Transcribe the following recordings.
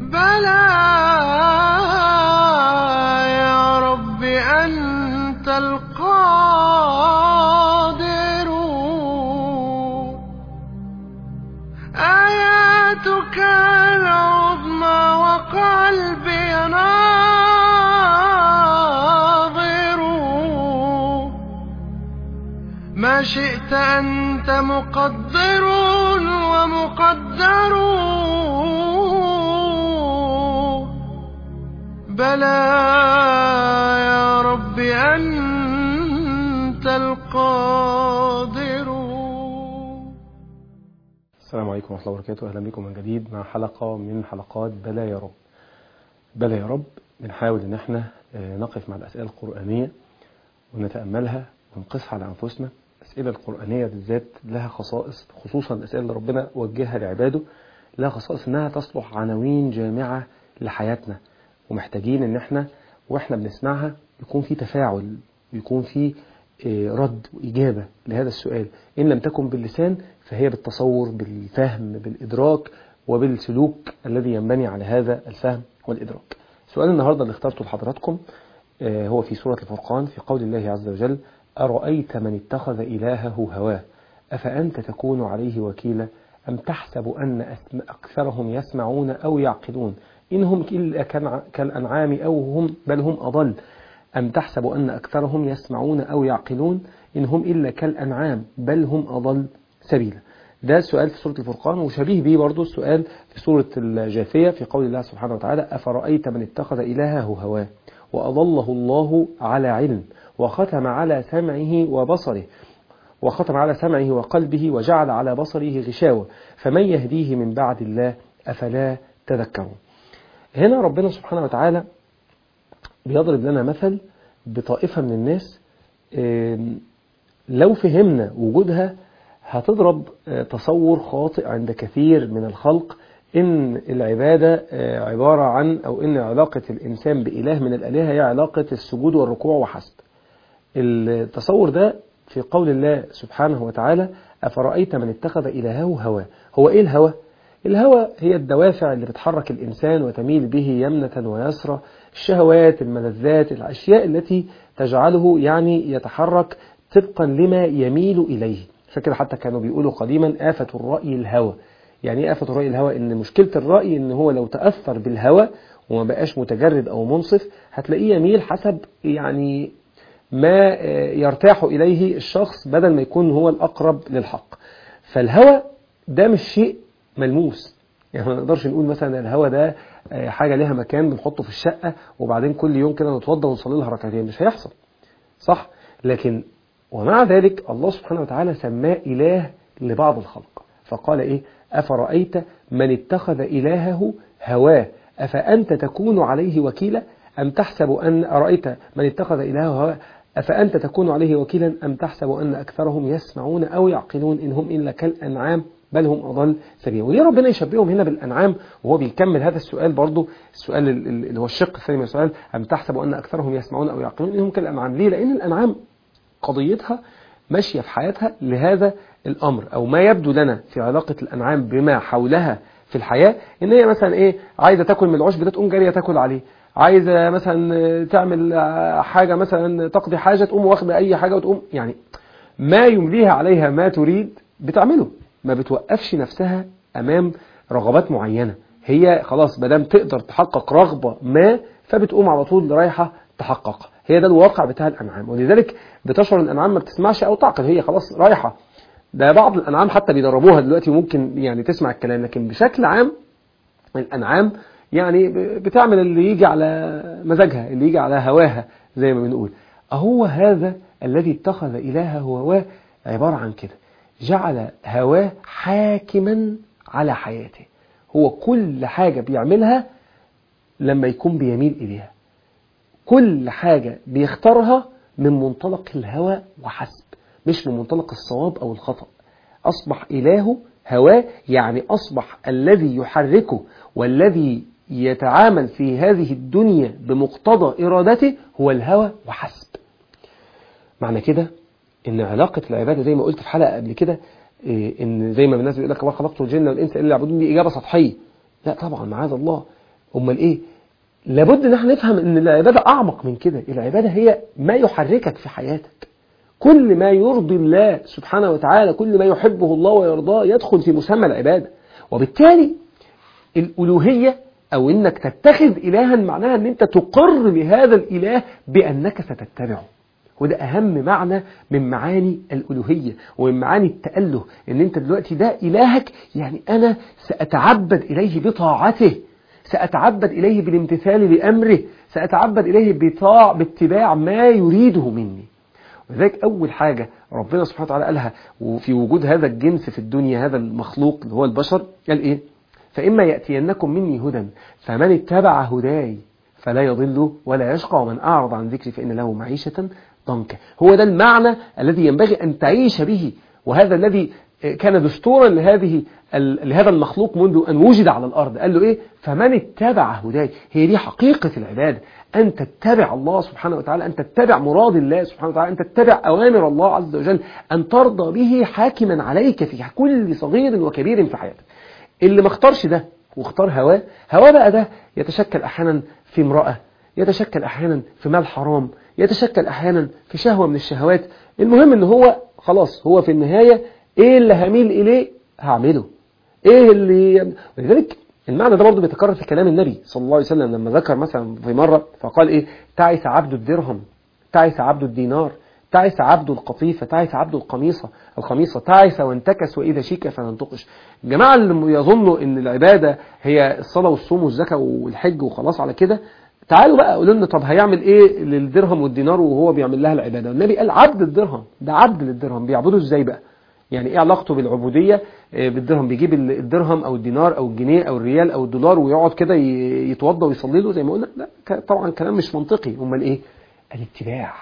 بلى يا رب أنت القادر آياتك العظمى وقلبي ناظر ما شئت أنت مقدر ومقدر بلى يا رب أنت القادر السلام عليكم ورحمة الله وبركاته أهلا بكم من جديد مع حلقة من حلقات بلا يا رب بلا يا رب بنحاول إن احنا آه، نقف مع الأسئلة القرآنية ونتأملها ونقصها على أنفسنا الأسئلة القرآنية بالذات لها خصائص خصوصا الأسئلة اللي ربنا وجهها لعباده لها خصائص إنها تصلح عناوين جامعة لحياتنا ومحتاجين إن احنا وإحنا بنسمعها يكون في تفاعل ويكون في آه، رد وإجابة لهذا السؤال إن لم تكن باللسان فهي بالتصور بالفهم بالإدراك وبالسلوك الذي ينبني على هذا الفهم والإدراك سؤال النهاردة اللي اخترته لحضراتكم آه، هو في سورة الفرقان في قول الله عز وجل أرأيت من اتخذ إلهه هواه أفأنت تكون عليه وكيلا أم تحسب أن أسم- أكثرهم يسمعون أو يعقلون إن هم إلا كالع- كالأنعام أو هم بل هم أضل أم تحسب أن أكثرهم يسمعون أو يعقلون إن هم إلا كالأنعام بل هم أضل سبيلا ده سؤال في سورة الفرقان وشبيه به برضو السؤال في سورة الجاثية في قول الله سبحانه وتعالى أفرأيت من اتخذ إلهه هواه وأضله الله على علم وختم على سمعه وبصره وختم على سمعه وقلبه وجعل على بصره غشاوة فمن يهديه من بعد الله أفلا تذكرون هنا ربنا سبحانه وتعالى بيضرب لنا مثل بطائفة من الناس آم، لو فهمنا وجودها هتضرب آه، تصور خاطئ عند كثير من الخلق إن العبادة آه، عبارة عن أو إن علاقة الإنسان بإله من الآلهة هي علاقة السجود والركوع وحسب التصور ده في قول الله سبحانه وتعالى أفرأيت من اتخذ إلهه هواه هو إيه الهوى؟ الهوى هي الدوافع اللي بتحرك الإنسان وتميل به يمنة ويسرى الشهوات الملذات الأشياء التي تجعله يعني يتحرك طبقا لما يميل إليه عشان كده حتى كانوا بيقولوا قديما آفة الرأي الهوى يعني ايه آفة الرأي الهوى إن مشكلة الرأي إن هو لو تأثر بالهوى وما بقاش متجرد أو منصف هتلاقيه يميل حسب يعني ما آه، يرتاح إليه الشخص بدل ما يكون هو الأقرب للحق فالهوى ده مش شيء ملموس يعني ما نقدرش نقول مثلا الهوى ده آه، حاجة لها مكان بنحطه في الشقة وبعدين كل يوم كده نتوضى ونصلي لها ركعتين مش هيحصل صح لكن ومع ذلك الله سبحانه وتعالى سماه إله لبعض الخلق فقال إيه أفرأيت من اتخذ إلهه هواه أفأنت تكون عليه وكيلا أم تحسب أن أرأيت من اتخذ إلهه هواه أفأنت تكون عليه وكيلا أم تحسب أن أكثرهم يسمعون أو يعقلون إن هم إلا كالأنعام بل هم أضل سبيلا وليه ربنا يشبههم هنا بالأنعام وهو بيكمل هذا السؤال برضو السؤال ال- ال- اللي هو الشق الثاني من السؤال أم تحسب أن أكثرهم يسمعون أو يعقلون إن هم كالأنعام ليه لأن الأنعام قضيتها ماشية في حياتها لهذا الأمر أو ما يبدو لنا في علاقة الأنعام بما حولها في الحياة إن هي مثلا إيه عايزة تاكل من العشب ده تقوم جارية تاكل عليه عايزة مثلا تعمل حاجة مثلا تقضي حاجة تقوم واخدة أي حاجة وتقوم يعني ما يمليها عليها ما تريد بتعمله ما بتوقفش نفسها أمام رغبات معينة هي خلاص مادام تقدر تحقق رغبة ما فبتقوم على طول رايحة تحققها هي ده الواقع بتاع الأنعام ولذلك بتشعر الأنعام ما بتسمعش أو تعقل هي خلاص رايحة ده بعض الأنعام حتى بيدربوها دلوقتي وممكن يعني تسمع الكلام لكن بشكل عام الأنعام يعني ب- بتعمل اللي يجي على مزاجها اللي يجي على هواها زي ما بنقول أهو هذا الذي اتخذ إلهه هواه عبارة عن كده جعل هواه حاكما على حياته هو كل حاجة بيعملها لما يكون بيميل إليها كل حاجة بيختارها من منطلق الهوى وحسب مش من منطلق الصواب أو الخطأ أصبح إله هواه يعني أصبح الذي يحركه والذي يتعامل في هذه الدنيا بمقتضى إرادته هو الهوى وحسب معنى كده ان علاقة العبادة زي ما قلت في حلقة قبل كده إيه، ان زي ما الناس بيقول لك ما خلقت الجن والانس الا يعبدون دي اجابة سطحية لا طبعا معاذ الله امال ايه لابد ان احنا نفهم ان العباده اعمق من كده العباده هي ما يحركك في حياتك كل ما يرضي الله سبحانه وتعالى كل ما يحبه الله ويرضاه يدخل في مسمى العباده وبالتالي الالوهيه او انك تتخذ الها معناها ان انت تقر لهذا الاله بانك ستتبعه وده أهم معنى من معاني الألوهية ومن معاني التأله إن أنت دلوقتي ده إلهك يعني أنا سأتعبد إليه بطاعته سأتعبد إليه بالامتثال لأمره سأتعبد إليه بطاع باتباع ما يريده مني ولذلك أول حاجة ربنا سبحانه وتعالى قالها وفي وجود هذا الجنس في الدنيا هذا المخلوق اللي هو البشر قال إيه فإما يأتينكم مني هدى فمن اتبع هداي فلا يضل ولا يشقى ومن أعرض عن ذكري فإن له معيشة ضنكا هو ده المعنى الذي ينبغي أن تعيش به وهذا الذي كان دستورا لهذه لهذا المخلوق منذ أن وجد على الأرض قال له إيه فمن اتبع هداي هي دي حقيقة العبادة أن تتبع الله سبحانه وتعالى أن تتبع مراد الله سبحانه وتعالى أن تتبع أوامر الله عز وجل أن ترضى به حاكما عليك في كل صغير وكبير في حياتك اللي ما اختارش ده واختار هواه هواه بقى ده يتشكل أحيانا في امرأة يتشكل أحيانا في مال حرام يتشكل أحيانا في شهوة من الشهوات المهم ان هو خلاص هو في النهاية ايه اللي هميل اليه هعمله ايه اللي ولذلك المعنى ده برضه بيتكرر في كلام النبي صلى الله عليه وسلم لما ذكر مثلا في مرة فقال ايه تعس عبد الدرهم تعس عبد الدينار تعس عبد القطيفة تعس عبد القميصة القميصة تعس وانتكس وإذا شيك فلننتقش الجماعة اللي يظنوا ان العبادة هي الصلاة والصوم والزكاة والحج وخلاص على كده تعالوا بقى قولوا لنا طب هيعمل ايه للدرهم والدينار وهو بيعمل لها العباده والنبي قال عبد الدرهم ده عبد للدرهم بيعبده ازاي بقى يعني ايه علاقته بالعبوديه بالدرهم بيجيب الدرهم او الدينار او الجنيه او الريال او الدولار ويقعد كده يتوضى ويصلي له زي ما قلنا لا طبعا كلام مش منطقي امال ايه الاتباع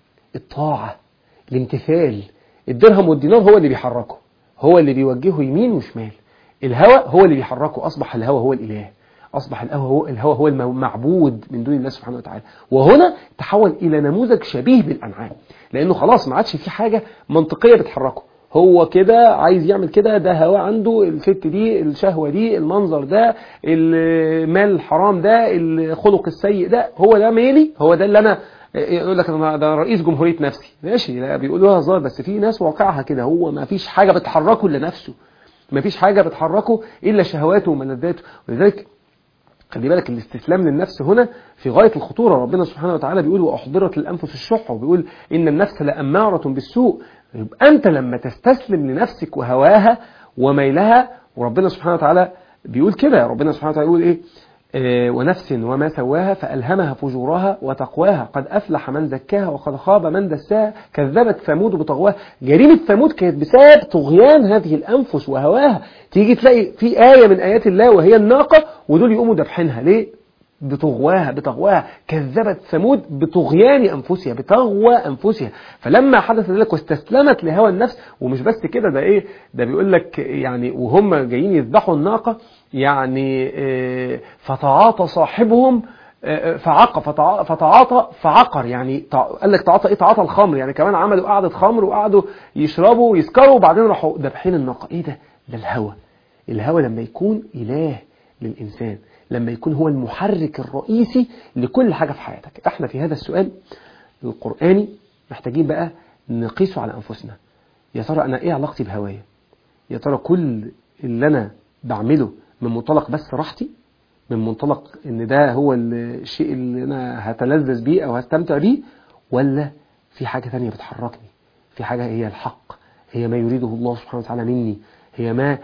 الطاعه الامتثال الدرهم والدينار هو اللي بيحركه هو اللي بيوجهه يمين وشمال الهوى هو اللي بيحركه اصبح الهوى هو الاله أصبح الهوى هو, الهوى هو المعبود من دون الله سبحانه وتعالى وهنا تحول إلى نموذج شبيه بالأنعام لأنه خلاص ما عادش في حاجة منطقية بتحركه هو كده عايز يعمل كده ده هوا عنده الست دي الشهوة دي المنظر ده المال الحرام ده الخلق السيء ده هو ده مالي هو ده اللي أنا يقول لك انا ده رئيس جمهوريه نفسي ماشي لا بيقولوها هزار بس في ناس واقعها كده هو ما فيش حاجه بتحركه الا نفسه ما فيش حاجه بتحركه الا شهواته وملذاته ولذلك خلي بالك الاستسلام للنفس هنا في غاية الخطورة ربنا سبحانه وتعالى بيقول وأحضرت الأنفس الشح وبيقول إن النفس لأمارة بالسوء يبقى أنت لما تستسلم لنفسك وهواها وميلها وربنا سبحانه وتعالى بيقول كده ربنا سبحانه وتعالى يقول إيه آه ونفس وما سواها فألهمها فجورها وتقواها قد أفلح من زكاها وقد خاب من دساها كذبت ثمود بطغواها جريمة ثمود كانت بسبب طغيان هذه الأنفس وهواها تيجي تلاقي في آية من آيات الله وهي الناقة ودول يقوموا دبحينها ليه بطغواها بطغواها كذبت ثمود بطغيان أنفسها بتغوى أنفسها فلما حدث ذلك واستسلمت لهوى النفس ومش بس كده ده إيه ده بيقول لك يعني وهم جايين يذبحوا الناقة يعني فتعاطى صاحبهم فعق فتعاطى فعقر يعني قال لك تعاطى ايه تعاطى الخمر يعني كمان عملوا قعده خمر وقعدوا يشربوا ويسكروا وبعدين راحوا ذابحين الناقه ايه ده ده الهوى الهوى لما يكون اله للانسان لما يكون هو المحرك الرئيسي لكل حاجه في حياتك احنا في هذا السؤال القراني محتاجين بقى نقيسه على انفسنا يا ترى انا ايه علاقتي بهوايا يا ترى كل اللي انا بعمله من منطلق بس راحتي من منطلق ان ده هو الشيء اللي انا هتلذذ بيه او هستمتع بيه ولا في حاجة ثانية بتحركني في حاجة هي الحق هي ما يريده الله سبحانه وتعالى مني هي ما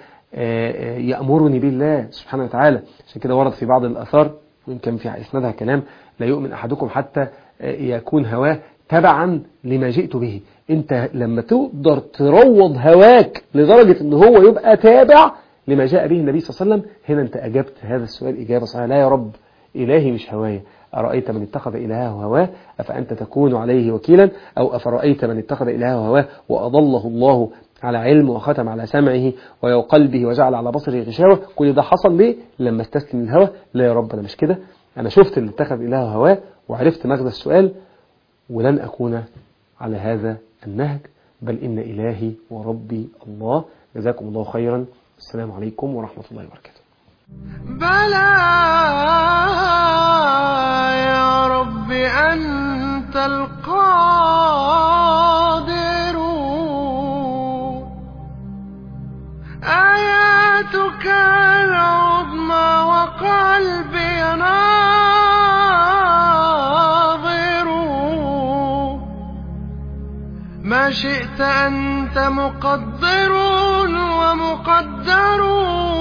يأمرني به الله سبحانه وتعالى عشان كده ورد في بعض الأثار وإن كان في إسنادها كلام لا يؤمن أحدكم حتى يكون هواه تبعا لما جئت به انت لما تقدر تروض هواك لدرجة ان هو يبقى تابع لما جاء به النبي صلى الله عليه وسلم هنا انت اجبت هذا السؤال اجابة صحيحة لا يا رب الهي مش هوايا أرأيت من اتخذ إلهه هواه أفأنت تكون عليه وكيلا أو أفرأيت من اتخذ إلهه هواه وأضله الله على علم وختم على سمعه وقلبه وجعل على بصره غشاوة كل ده حصل ليه لما استسلم الهوى لا يا رب أنا مش كده أنا شفت اللي اتخذ إلهه هواه وعرفت مغزى السؤال ولن أكون على هذا النهج بل إن إلهي وربي الله جزاكم الله خيرا السلام عليكم ورحمة الله وبركاته بلى ما شئت أنت مقدر ومقدر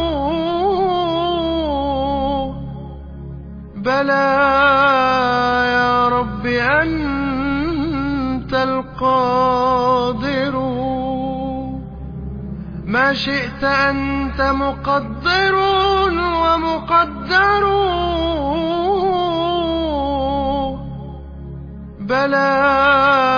بلى يا رب أنت القادر ما شئت أنت مقدر ومقدر بلى